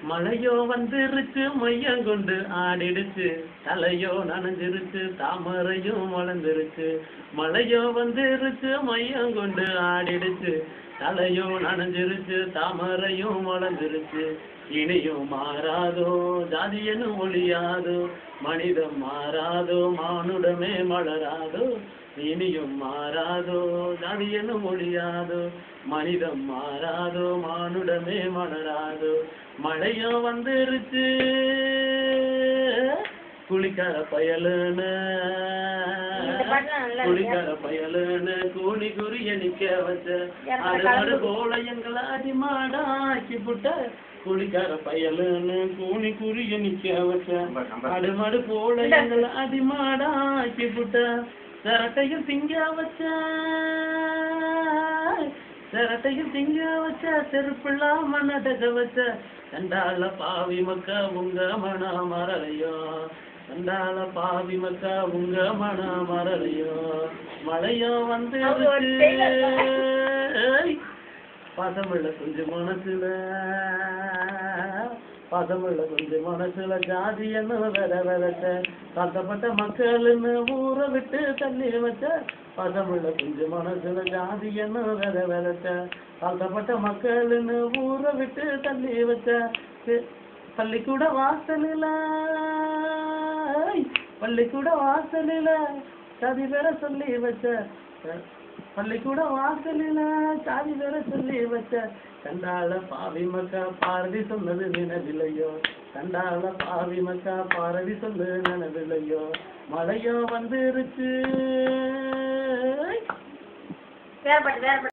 மழையோ வந்துருச்சு மையம் கொண்டு ஆடிடுச்சு தலையோ நனைஞ்சிருச்சு தாமரையும் வளர்ந்துருச்சு மழையோ வந்துருச்சு மையம் கொண்டு ஆடிடுச்சு தலையோ நனைஞ்சிருச்சு தாமரையும் வளர்ந்துருச்சு இனியும் மாறாதோ ஜாதியனும் ஒழியாதோ மனிதம் மாறாதோ மானுடமே மலராதோ இனியும் மாறாதோ ஜாதியனும் ஒழியாதோ மனிதம் மாறாதோ மானுடமே மலராதோ மழையும் வந்துருச்சு குளிக்கார பயலுன்னு இந்த பாட்டுலாம் நல்லா இருக்கு. குளிக்கார பயலுன்னு கூணி குறிய நிக்க வச்ச யார் அது கலந்து மறு போல எங்களை அடிமாடாக்கி புட்ட குளிக்கார பயலுன்னு கூணி குறிய நிக்க வச்ச அது மறு போல எங்களை அடிமாடாக்கி புட்ட சிரட்டையும் திங்க வச்ச சிரட்டையும் திங்க வச்ச செருப்பில்லாம நடக்க வச்ச கண்டால பாவி மக்க உங்க மன மரலையோ கண்டால பாவி மக்க உங்க மன மரலையோ மழையோ வந்து அவர் ஒரு பதமுள்ள கொஞ்சம் மனசுல பதமுள்ள கொஞ்சம் மனசுல ஜாதி என்ன வேற வேறச்ச தாழ்த்தப்பட்ட மக்கள்னு ஊரை விட்டு தள்ளி வச்ச பதமுள்ள கொஞ்சம் மனசுல ஜாதி என்ன வேற வேறச்ச தாழ்த்தப்பட்ட மக்கள்னு ஊரை விட்டு தள்ளி வச்ச சி- பள்ளிக்கூட வாசலில பள்ளிக்கூட வாசலில சதி வேற சொல்லி வச்ச பள்ளிக்கூட வாசலில சாதி வேற சொல்லி வச்ச கண்டால பாவி மக்கா பாரதி சொன்னது நினைவில்லையோ கண்டால பாவி மக்கா பாரதி சொன்னது நினைவில்லையோ மழையோ வந்துருச்சு வேற பாட்டு வேற பாட்டு